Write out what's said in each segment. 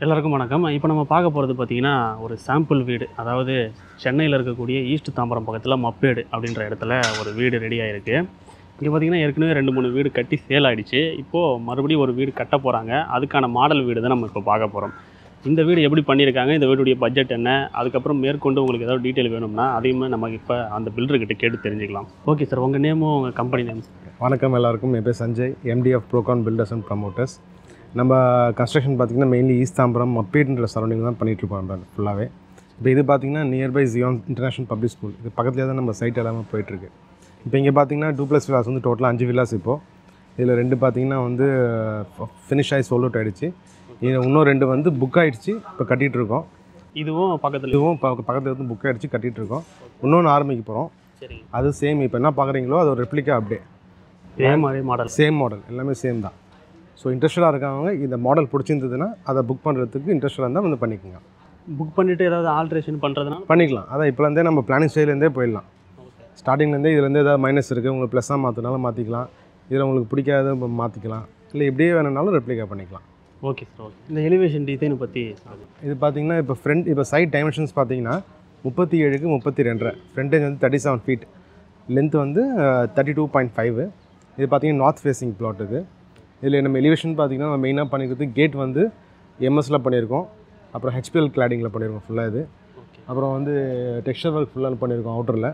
எல்லாருக்கும் வணக்கம் இப்போ நம்ம பார்க்க போகிறது பார்த்தீங்கன்னா ஒரு சாம்பிள் வீடு அதாவது சென்னையில் இருக்கக்கூடிய ஈஸ்ட் தாம்பரம் பக்கத்தில் மப்பேடு அப்படின்ற இடத்துல ஒரு வீடு ரெடி ஆகிருக்கு இங்கே பார்த்தீங்கன்னா ஏற்கனவே ரெண்டு மூணு வீடு கட்டி சேல் ஆயிடுச்சு இப்போது மறுபடியும் ஒரு வீடு கட்ட போகிறாங்க அதுக்கான மாடல் வீடு தான் நம்ம இப்போ பார்க்க போகிறோம் இந்த வீடு எப்படி பண்ணியிருக்காங்க இந்த வீடுடைய பட்ஜெட் என்ன அதுக்கப்புறம் மேற்கொண்டு உங்களுக்கு ஏதாவது டீட்டெயில் வேணும்னா அதையுமே நமக்கு இப்போ அந்த பில்டர்கிட்ட கேட்டு தெரிஞ்சுக்கலாம் ஓகே சார் உங்கள் நேமும் உங்கள் கம்பெனி நேம் வணக்கம் எல்லாருக்கும் என் பேர் Sanjay MTF Procon builders and promoters நம்ம கன்ஸ்ட்ரக்ஷன் பார்த்திங்கன்னா மெயின்லி ஈஸ்ட் தாம்பரம் மப்பேட்ன்ற சரௌண்டிங் தான் பண்ணிகிட்ருக்கோம் ஃபுல்லாகவே இப்போ இது பார்த்திங்கன்னா nearby Zion international public school இது பக்கத்துலேயே தான் நம்ம சைட் எல்லாமே போயிட்டுருக்கு இப்போ இங்கே பார்த்தீங்கன்னா டூ ப்ளஸ் வில்லாஸ் வந்து டோட்டலாக அஞ்சு வில்லாஸ் இப்போது இதில் ரெண்டு பார்த்தீங்கன்னா வந்து ஃபினிஷ் ஆகி சோல் அவுட் ஆகிடுச்சு இது இன்னும் ரெண்டு வந்து புக் ஆகிடுச்சு இப்போ கட்டிகிட்டு இருக்கோம் இதுவும் பக்கத்தில் இதுவும் பக்க- பக்கத்துல வந்து புக் ஆகிடுச்சு கட்டிகிட்டு இருக்கோம் இன்னொன்று ஆரம்பிக்க போகிறோம் சரி அது சேம் இப்போ என்ன பார்க்குறீங்களோ அது ஒரு ரெப்ளிகா அப்டே இதே மாதிரி மாடல் சேம் மாடல் எல்லாமே சேம் தான் ஸோ இன்ட்ரெஸ்டடாக இருக்கவங்க இந்த மாடல் பிடிச்சிருந்ததுன்னா அதை புக் பண்ணுறதுக்கு இன்ட்ரெஸ்டாக இருந்தால் வந்து பண்ணிக்கோங்க புக் பண்ணிவிட்டு ஏதாவது ஆல்ட்ரேஷன் பண்ணுறதுனா பண்ணிக்கலாம் அதான் இப்போலேருந்தே நம்ம பிளானிங் ஸ்டைலேருந்தே போயிடலாம் ஸ்டார்டிங்லேருந்தே இதுலேருந்து ஏதாவது மைனஸ் இருக்குது உங்களுக்கு ப்ளஸ்ஸாக மாற்றினாலும் மாற்றிக்கலாம் இதில் உங்களுக்கு பிடிக்காத மாற்றிக்கலாம் இல்லை இப்படியே வேணும்னாலும் ரெப்ளிகா பண்ணிக்கலாம் ஓகே சார் ஓகே இந்த எலிவேஷன் டிசைனை பற்றி இது பார்த்தீங்கன்னா இப்போ ஃப்ரண்ட் இப்போ சைட் டைமென்ஷன்ஸ் பார்த்தீங்கன்னா முப்பத்தி ஏழுக்கு முப்பத்தி ரெண்டரை ஃப்ரண்டேஜ் வந்து தேர்ட்டி செவன் ஃபீட் லென்த் வந்து தேர்ட்டி டூ பாயிண்ட் ஃபைவ் இது பார்த்தீங்கன்னா நார்த் ஃபேஸிங் பிளாட் இது இதில் நம்ம எலிவேஷன் பார்த்தீங்கன்னா நம்ம மெயினாக பண்ணிக்கிறது கேட் வந்து எம்எஸ்ல பண்ணியிருக்கோம் அப்புறம் ஹெச்பிஎல் கிளாடிங்கில் பண்ணியிருக்கோம் ஃபுல்லாக இது ஓகே அப்புறம் வந்து டெக்ஸ்டர் ஒர்க் ஃபுல்லாக பண்ணியிருக்கோம் அவுட்டரில்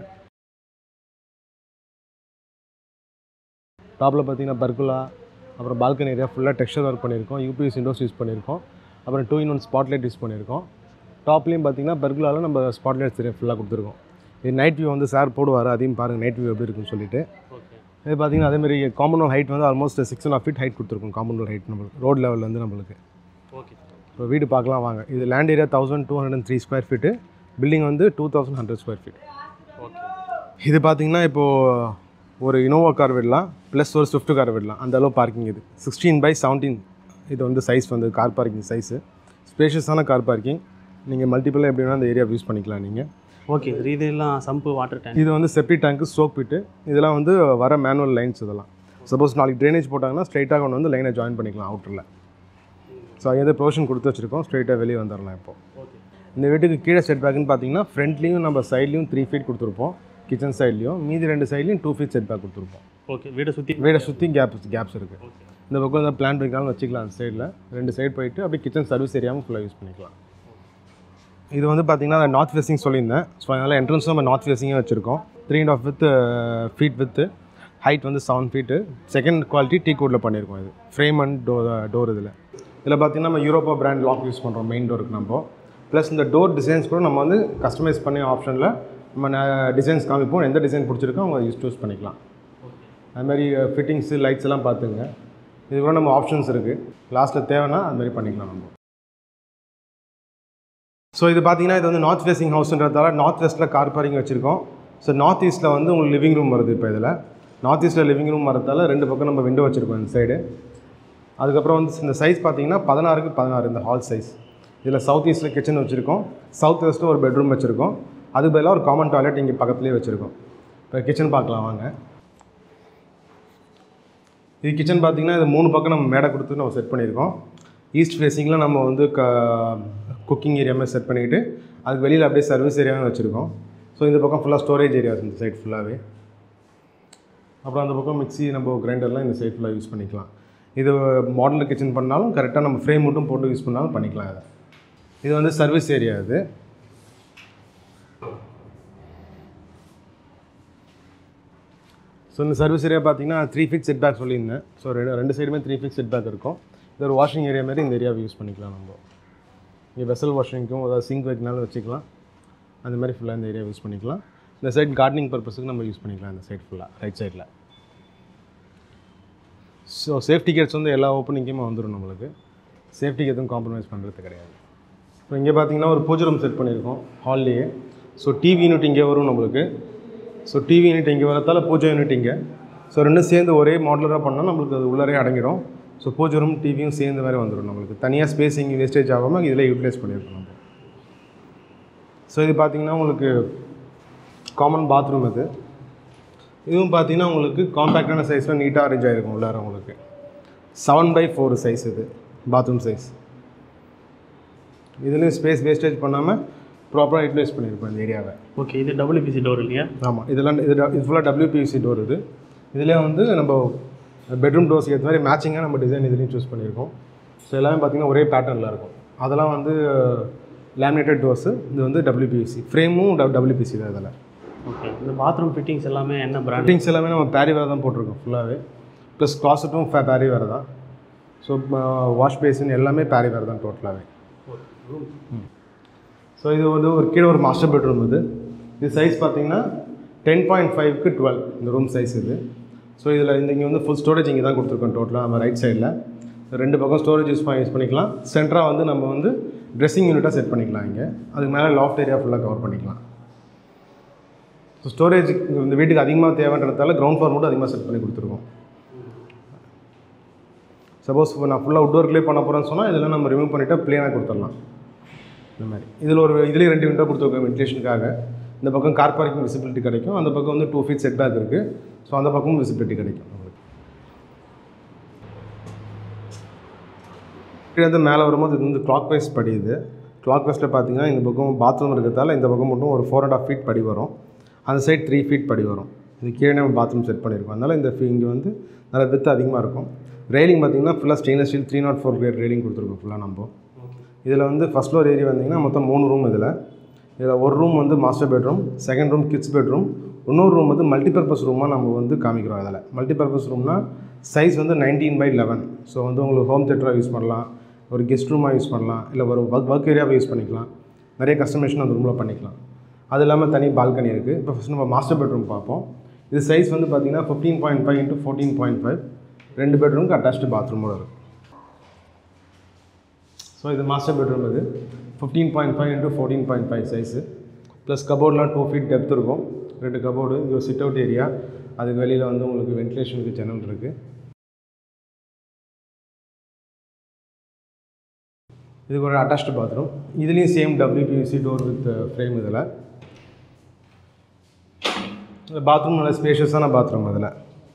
டாப்பில் பார்த்தீங்கன்னா பர்குலா அப்புறம் பால்கனி ஏரியா ஃபுல்லாக டெக்ஸ்டர் ஒர்க் பண்ணியிருக்கோம் யூபிஎஸ் விண்டோஸ் யூஸ் பண்ணியிருக்கோம் அப்புறம் two in one spotlight use பண்ணியிருக்கோம் டாப்லேயும் பார்த்தீங்கன்னா பர்குலாவில் நம்ம ஸ்பாட்லைட் சரியாக ஃபுல்லாக கொடுத்துருக்கோம் இது நைட் வியூ வந்து சார் போடுவார் அதையும் பாருங்கள் நைட் வியூ எப்படி இருக்குன்னு சொல்லிட்டு ஓகே இது பார்த்தீங்கன்னா அதேமாதிரி காம்பவுண்ட் ஹைட் வந்து almost six and half feet height கொடுத்துருக்கோம் காம்பவுண்ட் ஹைட் நம்மளுக்கு ரோட் லெவல்லேருந்து நம்மளுக்கு ஓகே சார் இப்போ வீடு பார்க்கலாம் வாங்க இது land area thousand two hundred three square feet building வந்து two thousand hundred square feet okay இது பார்த்தீங்கன்னா இப்போது ஒரு இனோவா கார் விடலாம் ப்ளஸ் ஒரு ஸ்விஃப்ட் கார் விடலாம் அந்த அளவு பார்க்கிங் இது சிக்ஸ்டீன் பை செவன்டீன் இது வந்து சைஸ் வந்து கார் பார்க்கிங் சைஸு ஸ்பேஷியஸான கார் பார்க்கிங் நீங்கள் மல்டிபிளாக எப்படி வேணால் அந்த ஏரியா யூஸ் பண்ணிக்கலாம் நீங்கள் ஓகே சார் இதெல்லாம் சம்பு வாட்டர் டேங்க் இது வந்து செப்டி டேங்க்கு சோக் பிட்டு இதெல்லாம் வந்து வர மேனுவல் லைன்ஸ் இதெல்லாம் சப்போஸ் நாளைக்கு ட்ரைனேஜ் போட்டாங்கன்னா ஸ்ட்ரைட்டாக கொண்டு வந்து லைனை ஜாயின் பண்ணிக்கலாம் அவுட்டரில் ஸோ எந்த ப்ரொவிஷன் கொடுத்து வச்சுருக்கோம் ஸ்ட்ரைட்டாக வெளியே வந்துடலாம் இப்போ ஓகே இந்த வீட்டுக்கு கீழே செட் பேக்குன்னு பார்த்தீங்கன்னா ஃப்ரண்ட்லேயும் நம்ம சைட்லேயும் த்ரீ ஃபீட் கொடுத்துருப்போம் கிச்சன் சைட்லேயும் மீதி ரெண்டு சைட்லேயும் டூ ஃபீட் செட் பேக் கொடுத்துருப்போம் ஓகே வீடை சுற்றி வீடை சுற்றி கேப்ஸ் கேப்ஸ் இருக்குது ஓகே இந்த பக்கம் இந்த பிளான் இருக்காலும் வச்சுக்கலாம் அந்த சைடில் ரெண்டு சைடு போயிட்டு அப்படியே கிச்சன் சர்வீஸ் ஏரியாவும் ஃபுல்லாக யூஸ் பண்ணிக்கலாம் இது வந்து பார்த்தீங்கன்னா நார்த் ஃபேஸிங் சொல்லியிருந்தேன் ஸோ அதனால் என்ட்ரன்ஸ் நம்ம நார்த் ஃபேஸிங்காக வச்சுருக்கோம் three and half width feet width height வந்து செவன் ஃபீட்டு செகண்ட் குவாலிட்டி டீ கோடில் பண்ணியிருக்கோம் இது ஃப்ரேம் அண்ட் டோர் டோர் இதில் இதில் பார்த்தீங்கன்னா நம்ம யூரோப்பா பிராண்ட் லாக் யூஸ் பண்ணுறோம் மெயின் டோருக்கு நம்ம ப்ளஸ் இந்த டோர் டிசைன்ஸ் கூட நம்ம வந்து கஸ்டமைஸ் பண்ணி ஆப்ஷனில் நம்ம டிசைன்ஸ் காமிப்போம் எந்த டிசைன் பிடிச்சிருக்கோ அவங்க யூஸ் சூஸ் பண்ணிக்கலாம் அது மாதிரி ஃபிட்டிங்ஸு லைட்ஸ் எல்லாம் பார்த்துங்க இது கூட நம்ம ஆப்ஷன்ஸ் இருக்குது லாஸ்ட்டில் தேவைன்னா அது மாதிரி பண்ணிக்கலாம் நம்ம ஸோ இது பார்த்தீங்கன்னா இது வந்து நார்த் ஃபேஸிங் ஹவுஸ்ன்றதால நார்த் வெஸ்ட்டில் கார் பார்க்கிங் வச்சுருக்கோம் ஸோ நார்த் ஈஸ்ட்டில் வந்து உங்களுக்கு லிவிங் ரூம் வருது இப்போ இதில் நார்த் ஈஸ்ட்டில் லிவிங் ரூம் வரதால ரெண்டு பக்கம் நம்ம விண்டோ வச்சுருக்கோம் இந்த சைடு அதுக்கப்புறம் வந்து இந்த சைஸ் பார்த்தீங்கன்னா பதினாறுக்கு பதினாறு இந்த ஹால் சைஸ் இதில் சவுத் ஈஸ்ட்டில் கிச்சன் வச்சுருக்கோம் சவுத் வெஸ்ட்டில் ஒரு பெட்ரூம் வச்சுருக்கோம் அதுக்கு பதிலாக ஒரு காமன் டாய்லெட் இங்கே பக்கத்துலேயே வச்சுருக்கோம் இப்போ கிச்சன் பார்க்கலாம் வாங்க இது கிச்சன் பார்த்தீங்கன்னா இது மூணு பக்கம் நம்ம மேடை கொடுத்து நம்ம செட் பண்ணியிருக்கோம் ஈஸ்ட் ஃபேஸிங்கில் நம்ம வந்து க குக்கிங் ஏரியாமே செட் பண்ணிக்கிட்டு அதுக்கு வெளியில் அப்படியே சர்வீஸ் ஏரியாவும் வச்சுருக்கோம் ஸோ இந்த பக்கம் ஃபுல்லாக ஸ்டோரேஜ் ஏரியாஸ் இந்த சைட் ஃபுல்லாகவே அப்புறம் அந்த பக்கம் மிக்ஸி நம்ம கிரைண்டர்லாம் இந்த சைட் ஃபுல்லாக யூஸ் பண்ணிக்கலாம் இது மாடல் கிச்சன் பண்ணாலும் கரெக்டாக நம்ம ஃப்ரேம் மட்டும் போட்டு யூஸ் பண்ணாலும் பண்ணிக்கலாம் இதை இது வந்து சர்வீஸ் ஏரியா இது ஸோ இந்த சர்வீஸ் ஏரியா பார்த்தீங்கன்னா த்ரீ ஃபீட் செட் பேக் சொல்லியிருந்தேன் ஸோ ரெண்டு ரெண்டு சைடுமே த்ரீ ஃபீட் செட் பேக் இருக்கும் இது ஒரு வாஷிங் ஏரியா மாதிரி இந்த ஏரியாவை யூஸ் பண்ணிக்கலாம் நம்ம இங்கே வெசல் வாஷிங்க்கும் ஏதாவது சிங்க் வைக்கனாலும் வச்சுக்கலாம் அந்த மாதிரி ஃபுல்லாக இந்த ஏரியா யூஸ் பண்ணிக்கலாம் இந்த சைட் கார்டனிங் பர்பஸுக்கு நம்ம யூஸ் பண்ணிக்கலாம் இந்த சைட் ஃபுல்லாக ரைட் சைடில் ஸோ சேஃப்டி கேட்ஸ் வந்து எல்லா ஓப்பனிங்குமே வந்துடும் நம்மளுக்கு சேஃப்டிக்கு எதுவும் காம்ப்ரமைஸ் பண்ணுறது கிடையாது இப்போ இங்கே பார்த்தீங்கன்னா ஒரு பூஜை ரூம் செட் பண்ணியிருக்கோம் ஹால்லேயே ஸோ டிவி யூனிட் இங்கே வரும் நம்மளுக்கு ஸோ டிவி யூனிட் இங்கே வரதால பூஜை யூனிட் இங்கே ஸோ ரெண்டும் சேர்ந்து ஒரே மாடலராக பண்ணால் நம்மளுக்கு அது உள்ளரே அடங்கிடும் ஸோ பூஜை ரூம் டிவியும் சேர்ந்த மாதிரி வந்துடும் நம்மளுக்கு தனியாக ஸ்பேஸ் இங்கே வேஸ்டேஜ் ஆகாமல் இதில் யூட்டிலைஸ் பண்ணியிருக்கோம் நம்ம ஸோ இது பார்த்தீங்கன்னா உங்களுக்கு காமன் பாத்ரூம் இது இதுவும் பார்த்தீங்கன்னா உங்களுக்கு காம்பேக்டான சைஸில் நீட்டாக அரேஞ்ச் ஆகிருக்கும் உள்ளார உங்களுக்கு செவன் பை ஃபோர் சைஸ் இது பாத்ரூம் சைஸ் இதுலேயும் ஸ்பேஸ் வேஸ்டேஜ் பண்ணாமல் ப்ராப்பராக யூட்டிலைஸ் பண்ணியிருப்போம் இந்த ஏரியாவை ஓகே இது டபிள்யூபிசி டோர் இல்லையா ஆமாம் இதெல்லாம் இது இது ஃபுல்லாக டபிள்யூபிசி டோர் இது இதுலேயே வந்து நம்ம பெட்ரூம் டோர்ஸ்க்கு ஏற்ற மாதிரி மேட்சிங்காக நம்ம டிசைன் இதுலேயும் சூஸ் பண்ணியிருக்கோம் ஸோ எல்லாமே பார்த்திங்கன்னா ஒரே பேட்டர்னில் இருக்கும் அதெல்லாம் வந்து லேமினேட்டட் டோர்ஸு இது வந்து டபிள்யூபிசி ஃப்ரேமும் டபிள்யூபிசி தான் இதில் ஓகே இந்த பாத்ரூம் ஃபிட்டிங்ஸ் எல்லாமே என்ன பிராண்ட் ஃபிட்டிங்ஸ் எல்லாமே நம்ம பேரி வேறு தான் போட்டிருக்கோம் ஃபுல்லாகவே ப்ளஸ் கிளாஸட்டும் பேரி வேறு தான் ஸோ வாஷ் பேசின் எல்லாமே பேரி வேறு தான் டோட்டலாகவே ஸோ இது வந்து ஒரு கீழே ஒரு மாஸ்டர் பெட்ரூம் இது இது சைஸ் பார்த்தீங்கன்னா டென் பாயிண்ட் ஃபைவ்க்கு டுவெல் இந்த ரூம் சைஸ் இது ஸோ இதில் இந்த இங்கே வந்து ஃபுல் ஸ்டோரேஜ் இங்கே தான் கொடுத்துருக்கோம் டோட்டலாக நம்ம ரைட் சைடில் ரெண்டு பக்கம் ஸ்டோரேஜ் யூஸ் பண்ணி யூஸ் பண்ணிக்கலாம் சென்டராக வந்து நம்ம வந்து ட்ரெஸ்ஸிங் யூனிட்டாக செட் பண்ணிக்கலாம் இங்கே அதுக்கு மேலே லாஃப்ட் ஏரியா ஃபுல்லாக கவர் பண்ணிக்கலாம் ஸோ ஸ்டோரேஜ் இந்த வீட்டுக்கு அதிகமாக தேவைன்றதால கிரவுண்ட் ஃப்ளோர் மட்டும் அதிகமாக செட் பண்ணி கொடுத்துருக்கோம் சப்போஸ் இப்போ நான் ஃபுல்லாக அவுட் ஒர்க்லேயே பண்ண போகிறேன்னு சொன்னால் இதெல்லாம் நம்ம ரிமூவ் பண்ணிவிட்டு ப்ளேனாக கொடுத்துடலாம் இந்த மாதிரி இதில் ஒரு இதுலேயே ரெண்டு விண்டோ கொடுத்துருக்கோம் வென்டிலேஷனுக்காக இந்த பக்கம் கார் பார்க்கிங் விசிபிலிட்டி கிடைக்கும் அந்த பக்கம் வந்து டூ ஃபீட் செட் பேக் இருக்குது ஸோ அந்த பக்கமும் விசிபிலிட்டி கிடைக்கும் உங்களுக்கு கீழே வந்து மேலே வரும்போது இது வந்து கிளாக் வைஸ் படி இது கிளாக் வைஸில் பார்த்தீங்கன்னா இந்த பக்கம் பாத்ரூம் இருக்கிறதால இந்த பக்கம் மட்டும் ஒரு ஃபோர் அண்ட் ஆஃப் ஃபீட் படி வரும் அந்த சைட் த்ரீ ஃபீட் படி வரும் இது கீழே நம்ம பாத்ரூம் செட் பண்ணியிருக்கோம் அதனால் இந்த ஃபீ இங்கே வந்து நல்ல வித்து அதிகமாக இருக்கும் ரெயிலிங் பார்த்தீங்கன்னா ஃபுல்லாக stainless steel three naught four grade railing கொடுத்துருக்கோம் ஃபுல்லாக நம்ம இதில் வந்து ஃபஸ்ட் ஃப்ளோர் ஏரியா வந்தீங்கன்னா மொத்தம் மூணு ரூம் இதில் இதில் ஒரு ரூம் வந்து master bedroom second room kids bedroom இன்னொரு ரூம் வந்து மல்டிபர்பஸ் ரூமாக நம்ம வந்து காமிக்கிறோம் அதில் மல்டிபர்பஸ் ரூம்னா சைஸ் வந்து நைன்டீன் பை லெவன் ஸோ வந்து உங்களுக்கு ஹோம் தேட்டராக யூஸ் பண்ணலாம் ஒரு கெஸ்ட் ரூமாக யூஸ் பண்ணலாம் இல்லை ஒரு ஒர்க் ஒர்க் ஏரியாவை யூஸ் பண்ணிக்கலாம் நிறைய கஸ்டமைசேஷன் அந்த ரூமில் பண்ணிக்கலாம் அது இல்லாமல் தனி பால்கனி இருக்குது இப்போ ஃபஸ்ட் நம்ம மாஸ்டர் பெட்ரூம் பார்ப்போம் இது சைஸ் வந்து பார்த்தீங்கன்னா fifteen point five into fourteen point five ரெண்டு பெட்ரூமுக்கு அட்டாச்டு பாத்ரூமோட இருக்குது ஸோ இது மாஸ்டர் பெட்ரூம் இது fifteen point five into fourteen point five size plus கபோர்ட்லாம் டூ ஃபீட் டெப்த் இருக்கும் ரெண்டு கபோர்டு இது ஒரு சிட் அவுட் ஏரியா அதுக்கு வெளியில் வந்து உங்களுக்கு வென்டிலேஷனுக்கு ஜன்னல் இருக்குது இதுக்கு ஒரு அட்டாச்டு பாத்ரூம் இதுலேயும் same WBC door with frame இதில் இந்த பாத்ரூம் நல்ல ஸ்பேஷியஸான பாத்ரூம் அதில்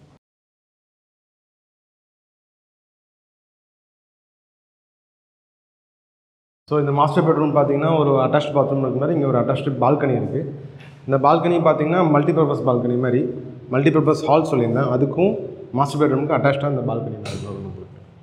ஸோ இந்த மாஸ்டர் பெட்ரூம் பார்த்தீங்கன்னா ஒரு அட்டாச் பாத்ரூம் இருக்கு மாதிரி இங்கே ஒரு அட்டாச்டு பால்கனி இருக்குது இந்த பால்கனி பார்த்தீங்கன்னா மல்டிபர்பஸ் பால்கனி மாதிரி மல்டிபர்பஸ் ஹால் சொல்லியிருந்தேன் அதுக்கும் மாஸ்டர் பெட்ரூமுக்கு அட்டாச்சாக இந்த பால்கனி மாதிரி வரும் உங்களுக்கு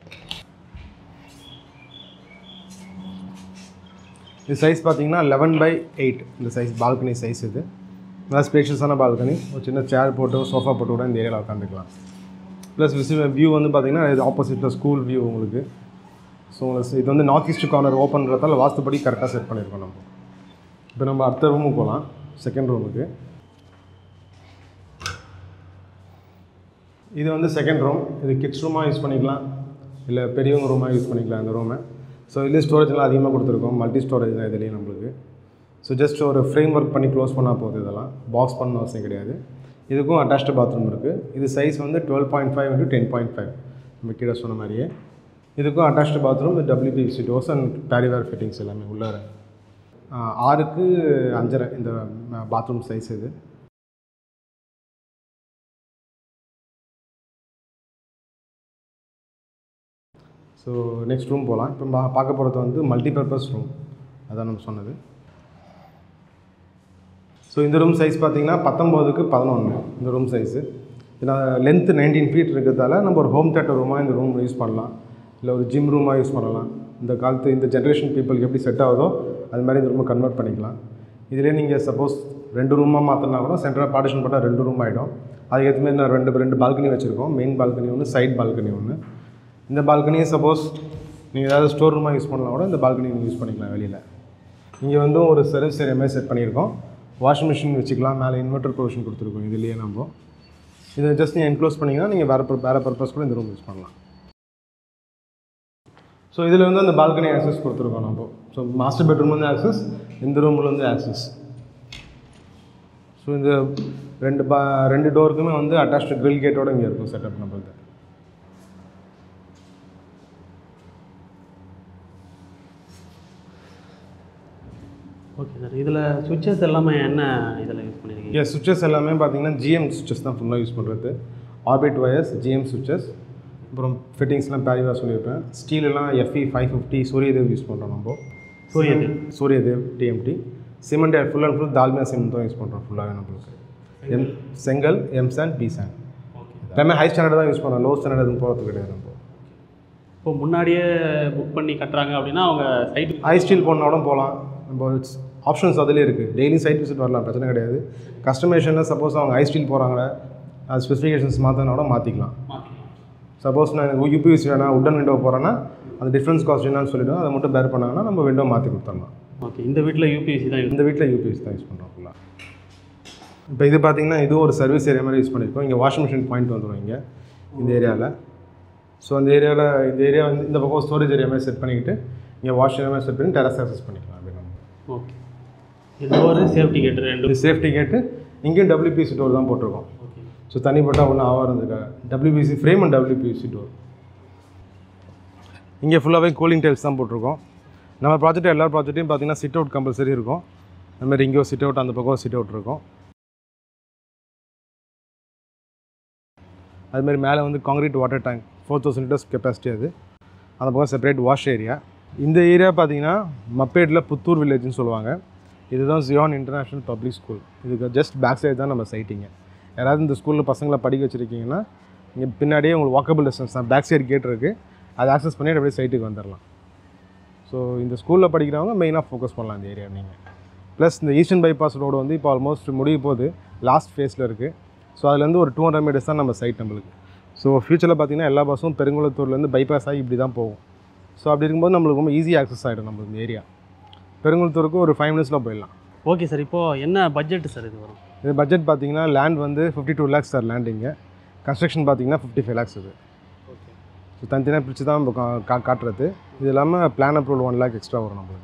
இது சைஸ் பார்த்தீங்கன்னா லெவன் பை எயிட் இந்த சைஸ் பால்கனி சைஸ் இது நல்லா ஸ்பேஷியஸான பால்கனி ஒரு சின்ன சேர் போட்டு சோஃபா போட்டு கூட இந்த ஏரியாவில் உட்காந்துக்கலாம் ப்ளஸ் விசி வியூ வந்து பார்த்தீங்கன்னா இது ஆப்போசிட்டில் ஸ்கூல் வியூ உங்களுக்கு ஸோ உங்களுக்கு இது வந்து நார்த் ஈஸ்ட் கார்னர் ஓப்பன்றதால வாஸ்துப்படி கரெக்டாக செட் பண்ணியிருக்கோம் நம்ம இப்போ நம்ம அடுத்த ரூமுக்கு போகலாம் செகண்ட் ரூமுக்கு இது வந்து செகண்ட் ரூம் இது கிட்ஸ் ரூமாக யூஸ் பண்ணிக்கலாம் இல்லை பெரியவங்க ரூமாக யூஸ் பண்ணிக்கலாம் இந்த ரூமை ஸோ இதுலேயும் ஸ்டோரேஜ்லாம் அதிகமாக கொடுத்துருக்கோம் மல்டி ஸ்டோரேஜ் தான் இதுலேயும் நம்மளுக்கு ஸோ ஜஸ்ட் ஒரு ஃப்ரேம் ஒர்க் பண்ணி க்ளோஸ் பண்ணால் போகுது இதெல்லாம் பாக்ஸ் பண்ண அவசியம் கிடையாது இதுக்கும் அட்டாச்டு பாத்ரூம் இருக்குது இது சைஸ் வந்து twelve point five into ten point five நம்ம கீழே சொன்ன மாதிரியே இதுக்கும் attached bathroom with WBC doors and Parryware fittings எல்லாமே உள்ளார ஆஹ் ஆறுக்கு அஞ்சரை இந்த பாத்ரூம் சைஸ் இது ஸோ நெக்ஸ்ட் ரூம் போகலாம் இப்போ பா பார்க்க போகிறது வந்து மல்டிபர்பஸ் ரூம் அதான் நம்ம சொன்னது ஸோ இந்த ரூம் சைஸ் பார்த்தீங்கன்னா பத்தொம்போதுக்கு பதினொன்று இந்த ரூம் சைஸு ஏன்னா லென்த்து நைன்டீன் ஃபீட் இருக்கிறதால நம்ம ஒரு ஹோம் தேட்டர் ரூமாக இந்த ரூம் யூஸ் பண்ணலாம் இல்லை ஒரு ஜிம் ரூமாக யூஸ் பண்ணலாம் இந்த காலத்து இந்த ஜென்ரேஷன் பீப்புளுக்கு எப்படி செட் ஆகுதோ அது மாதிரி இந்த ரூமை கன்வெர்ட் பண்ணிக்கலாம் இதிலே நீங்கள் சப்போஸ் ரெண்டு ரூமாக மாற்றினா கூட சென்டராக பார்ட்டிஷன் போட்டால் ரெண்டு ரூம் ஆகிடும் அதுக்கேற்ற மாதிரி நான் ரெண்டு ரெண்டு பால்கனி வச்சுருக்கோம் மெயின் பால்கனி ஒன்று சைட் பால்கனி ஒன்று இந்த பால்கனியை சப்போஸ் நீங்கள் ஏதாவது ஸ்டோர் ரூமாக யூஸ் பண்ணலாம் கூட இந்த பால்கனி நீங்கள் யூஸ் பண்ணிக்கலாம் வெளியில் இங்கே வந்து ஒரு சர்வீஸ் ஏரியா மாதிரி செட் பண்ணியிருக்கோம் வாஷிங் மிஷின் வச்சுக்கலாம் மேலே இன்வெர்டர் ப்ரொவிஷன் கொடுத்துருக்கோம் இதுலேயே நம்ம இதை ஜஸ்ட் நீங்கள் என்க்ளோஸ் பண்ணிங்கன்னா நீங்கள் வேறு பர் வேறு பர்பஸ் கூட இந்த ரூம் யூஸ் பண்ணலாம் ஸோ இதில் வந்து அந்த பால்கனி ஆக்சஸ் கொடுத்துருக்கோம் நம்ம ஸோ மாஸ்டர் பெட்ரூம் வந்து ஆக்சஸ் இந்த ரூமில் வந்து ஆக்சஸ் ஸோ இந்த ரெண்டு பா ரெண்டு டோருக்குமே வந்து அட்டாச்டு கிரில் கேட்டோட இங்கே இருக்கும் செட்டப் நம்மளுக்கு ஓகே சார் இதில் சுவிட்சஸ் எல்லாமே என்ன இதில் யூஸ் பண்ணியிருக்கீங்க எஸ் சுவிச்சஸ் எல்லாமே பார்த்தீங்கன்னா ஜிஎம் சுவிச்சஸ் தான் ஃபுல்லாக யூஸ் பண்ணுறது ஆர்பிட் ஒயர்ஸ் ஜிஎம் சுவிச்சஸ் அப்புறம் ஃபிட்டிங்ஸ்லாம் பேரிவா சொல்லியிருப்பேன் ஸ்டீல் எல்லாம் FE five fifty Suryadev use பண்ணுறோம் நம்ம Suryadev Suryadev TMT cement full and full Dalmia cement தான் யூஸ் பண்ணுறோம் ஃபுல்லாகவே நம்மளுக்கு எம் செங்கல் எம் சாண்ட் பி சாண்ட் எல்லாமே ஹை ஸ்டாண்டர்ட் தான் யூஸ் பண்ணுறோம் லோ ஸ்டாண்டர்ட் எதுவும் போகிறது கிடையாது நம்ம இப்போ முன்னாடியே புக் பண்ணி கட்டுறாங்க அப்படின்னா அவங்க சைட்டு ஹை ஸ்டீல் போனாலும் போகலாம் நம்ம ஆப்ஷன்ஸ் அதிலே இருக்குது டெய்லி சைட் விசிட் வரலாம் பிரச்சனை கிடையாது கஸ்டமைசேஷனில் சப்போஸ் அவங்க ஹை ஸ்டீல் போகிறாங்க அது ஸ்பெசிஃபிகேஷன்ஸ் மாற்றினா கூட மாற்றிக்கலாம் சப்போஸ் நான் எனக்கு யூபிஎஸ்சி வேணாம் உட்டன் விண்டோ போகிறேன்னா அந்த டிஃப்ரென்ஸ் காஸ்ட் என்னன்னு சொல்லிவிடும் அதை மட்டும் பேர் பண்ணாங்கன்னா நம்ம விண்டோ மாற்றி கொடுத்துடலாம் ஓகே இந்த வீட்டில் யூபிஎஸ்சி தான் யூஸ் இந்த வீட்டில் யூபிஎஸ் தான் யூஸ் பண்ணுறோம் ஃபுல்லாக இப்போ இது பார்த்தீங்கன்னா இது ஒரு சர்வீஸ் ஏரியா மாதிரி யூஸ் பண்ணியிருக்கோம் இங்கே வாஷிங் மிஷின் பாயிண்ட் வந்துடும் இங்கே இந்த ஏரியாவில் ஸோ அந்த ஏரியாவில் இந்த ஏரியா வந்து இந்த பக்கம் ஸ்டோரேஜ் ஏரியா மாதிரி செட் பண்ணிக்கிட்டு இங்கே வாஷ் ஏரியா மாதிரி செட் பண்ணி டெரஸ் ஆக்சஸ் பண்ணிக்கலாம் அப்படி நம்ம ஓகே இது ஒரு சேஃப்டி கேட் ரெண்டு இது சேஃப்டி கேட்டு இங்கேயும் டபிள்யூபிசி டோர் தான் போட்டிருக்கோம் ஓகே ஸோ தண்ணி போட்டால் ஒன்றும் ஆகாதுக்காக WBC frame and WBC door இங்கே ஃபுல்லாகவே கூலிங் டைல்ஸ் தான் போட்டிருக்கோம் நம்ம ப்ராஜெக்ட் எல்லா ப்ராஜெக்ட்டையும் பார்த்தீங்கன்னா சிட் அவுட் கம்பல்சரி இருக்கும் அது மாதிரி இங்கே சிட் அவுட் அந்த பக்கம் சிட் அவுட் இருக்கும் அது மாதிரி மேலே வந்து concrete water tank four thousand litres capacity அது அந்த பக்கம் செப்பரேட் வாஷ் ஏரியா இந்த ஏரியா பார்த்தீங்கன்னா மப்பேட்டில் புத்தூர் வில்லேஜ்னு சொல்லுவாங்க இதுதான் ஜியான் இன்டர்நேஷ்னல் பப்ளிக் ஸ்கூல் இதுக்கு ஜஸ்ட் பேக் சைடு தான் நம்ம சைட்டிங்க யாராவது இந்த ஸ்கூலில் பசங்களை படிக்க வச்சுருக்கீங்கன்னா இங்கே பின்னாடியே உங்களுக்கு வாக்கபிள் டிஸ்டன்ஸ் தான் பேக் சைடு கேட் இருக்குது அதை ஆக்சஸ் பண்ணிட்டு அப்படியே சைட்டுக்கு வந்துடலாம் ஸோ இந்த ஸ்கூலில் படிக்கிறவங்க மெயினாக ஃபோக்கஸ் பண்ணலாம் இந்த ஏரியா நீங்கள் ப்ளஸ் இந்த ஈஸ்டர்ன் பைபாஸ் ரோடு வந்து இப்போ ஆல்மோஸ்ட் முடிய போகுது லாஸ்ட் ஃபேஸில் இருக்குது ஸோ அதுலேருந்து ஒரு டூ ஹண்ட்ரட் மீட்டர்ஸ் தான் நம்ம சைட் நம்மளுக்கு ஸோ ஃப்யூச்சரில் பார்த்தீங்கன்னா எல்லா பஸ்ஸும் பெருங்குளத்தூர்லேருந்து பைபாஸ் ஆகி இப்படி தான் போகும் ஸோ அப்படி இருக்கும்போது நம்மளுக்கு ரொம்ப ஈஸி ஆக்சஸ் ஆகிடும் நம்மளுக்கு இந்த ஏரியா பெருங்குளத்தூருக்கு ஒரு ஃபைவ் மினிட்ஸில் போயிடலாம் ஓகே சார் இப்போது என்ன பட்ஜெட் சார் இது வரும் இது பட்ஜெட் பார்த்தீங்கன்னா லேண்ட் வந்து ஃபிஃப்டி டூ லேக்ஸ் சார் லேண்டிங்க கன்ஸ்ட்ரக்ஷன் பார்த்தீங்கன்னா ஃபிஃப்டி ஃபைவ் லேக்ஸ் இது ஓகே ஸோ தனித்தனியாக பிரித்து தான் நம்ம கா- கா காட்டுறது இது இல்லாமல் plan approval one lakh extra வரும் நம்மளுக்கு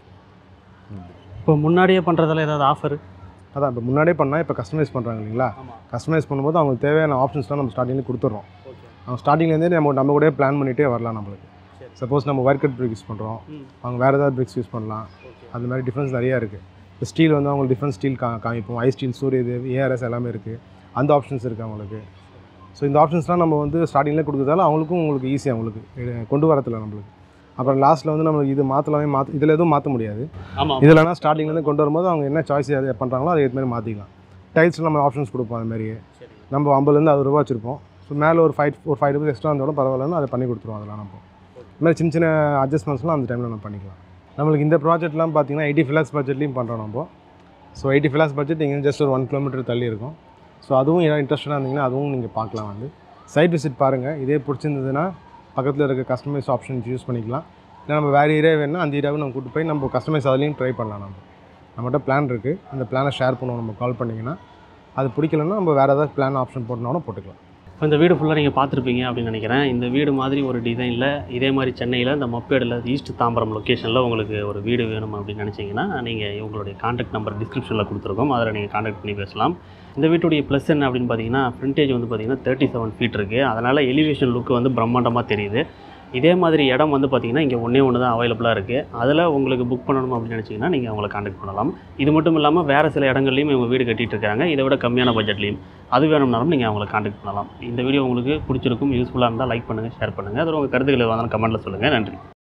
இப்போ முன்னாடியே பண்ணுறதுல ஏதாவது ஆஃபர் அதான் இப்போ முன்னாடியே பண்ணால் இப்போ கஸ்டமைஸ் பண்ணுறாங்க இல்லைங்களா ஆமாம் கஸ்டமைஸ் பண்ணும்போது அவங்களுக்கு தேவையான ஆப்ஷன்ஸ்லாம் நம்ம ஸ்டார்டிங்லேயே கொடுத்துட்றோம் ஓகே அவங்க ஸ்டார்டிங்லேருந்தே நம்ம நம்ம கூட பிளான் பண்ணிகிட்டே வரலாம் நம்மளுக்கு சரி. சப்போஸ் நம்ம ஒர்க் கட் பிரிக் யூஸ் பண்ணுறோம் ம் அவங்க வேறு ஏதாவது பிரிக்ஸ் யூஸ் பண்ணலாம் ஓகே அந்த மாதிரி டிஃப்ரென்ஸ் நிறையா இருக்குது இப்போ ஸ்டீல் வந்து அவங்களுக்கு டிஃப்ரெண்ட் ஸ்டீல் கா காமிப்போம் ஐ ஸ்டீல் சூரியதேவ் ஏஆர்எஸ் எல்லாமே இருக்குது அந்த ஆப்ஷன்ஸ் இருக்குது அவங்களுக்கு ஸோ இந்த ஆப்ஷன்ஸ்லாம் நம்ம வந்து ஸ்டார்டிங்கில் கொடுக்குறதால அவங்களுக்கும் உங்களுக்கு ஈஸி அவங்களுக்கு எ- கொண்டு வரத்துல நம்மளுக்கு அப்புறம் லாஸ்ட்டில் வந்து நம்மளுக்கு இது மாற்றலாமே மாற்ற இதில் எதுவும் மாற்ற முடியாது ஆமாம் இதெல்லாம் ஸ்டார்டிங்லேருந்து கொண்டு வரும்போது அவங்க என்ன சாய்ஸ் எது பண்ணுறாங்களோ அதை ஏற்ற மாதிரி மாற்றிக்கலாம் டைல்ஸில் நம்ம ஆப்ஷன்ஸ் கொடுப்போம் அது மாதிரியே சரி நம்ம ஐம்பதுலேருந்து அறுபது ரூபா வச்சுருப்போம் ஸோ மேலே ஒரு ஃபைவ் ஒரு ஃபைவ் ருபீஸ் எக்ஸ்ட்ரா இருந்தாலும் பரவாயில்லன்னு அதை பண்ணி கொடுத்துருவோம் அதெல்லாம் நம்ம இந்த மாதிரி சின்ன சின்ன அட்ஜஸ்ட்மெண்ட்ஸ்லாம் அந்த டைமில் நம்ம பண்ணிக்கலாம் நம்மளுக்கு இந்த ப்ராஜெக்ட்லாம் பார்த்தீங்கன்னா எயிட்டி ஃபிலாக்ஸ் பட்ஜெட்லையும் பண்ணுறோம் நம்ம ஸோ எயிட்டி ஃபிலாக்ஸ் பட்ஜெட் இங்கே ஜஸ்ட் ஒரு ஒன் கிலோமீட்டர் தள்ளி இருக்கும் ஸோ அதுவும் ஏதாவது இன்ட்ரெஸ்டாக இருந்தீங்கன்னா அதுவும் நீங்கள் பார்க்கலாம் வந்து சைட் விசிட் பாருங்கள் இதே பிடிச்சிருந்ததுன்னா பக்கத்தில் இருக்க கஸ்டமைஸ் ஆப்ஷன்ஸ் யூஸ் பண்ணிக்கலாம் இல்லை நம்ம வேறு ஏரியா வேணும்னா அந்த ஏரியாவை நம்ம கூட்டு போய் நம்ம கஸ்டமைஸ் அதுலேயும் ட்ரை பண்ணலாம் நம்ம நம்மகிட்ட பிளான் இருக்குது அந்த பிளானை ஷேர் பண்ணுவோம் நம்ம கால் பண்ணிங்கன்னா அது பிடிக்கலன்னா நம்ம வேறு ஏதாவது பிளான் ஆப்ஷன் போட்டோம்னாலும் போட்டுக்கலாம் இப்போ இந்த வீடு ஃபுல்லாக நீங்கள் பார்த்துருப்பீங்க அப்படின்னு நினைக்கிறேன் இந்த வீடு மாதிரி ஒரு டிசைனில் இதே மாதிரி சென்னையில் இந்த மப்பேடில் ஈஸ்ட் தாம்பரம் லொக்கேஷனில் உங்களுக்கு ஒரு வீடு வேணும் அப்படின்னு நினச்சிங்கன்னா நீங்கள் இவங்களுடைய காண்டாக்ட் நம்பர் டிஸ்கிரிப்ஷனில் கொடுத்துருக்கோம் அதில் நீங்கள் காண்டாக்ட் பண்ணி பேசலாம் இந்த வீட்டுடைய ப்ளஸ் என்ன அப்படின்னு பார்த்தீங்கன்னா ஃப்ரண்டேஜ் வந்து பார்த்தீங்கன்னா தேர்ட்டி செவன் ஃபீட் இருக்குது அதனால் எலிவேஷன் லுக் வந்து பிரம்மாண்டமாக தெரியுது இதே மாதிரி இடம் வந்து பார்த்தீங்கன்னா இங்கே ஒன்றே ஒன்று தான் அவைலபிளாக இருக்குது அதில் உங்களுக்கு புக் பண்ணணும் அப்படின்னு நினச்சிங்கன்னா நீங்கள் அவங்கள காண்டாக்ட் பண்ணலாம் இது மட்டும் இல்லாமல் வேறு சில இடங்கள்லையும் இவங்க வீடு கட்டிட்டு இருக்காங்க இதை விட கம்மியான பட்ஜெட்லையும் அது வேணும்னாலும் நீங்கள் அவங்கள காண்டாக்ட் பண்ணலாம் இந்த வீடியோ உங்களுக்கு பிடிச்சிருக்கும் யூஸ்ஃபுல்லாக இருந்தால் லைக் பண்ணுங்கள் ஷேர் பண்ணுங்கள் அதில் உங்கள் கருத்துக்களை வந்தாலும் கமெண்ட்டில் சொல்லுங்கள் நன்றி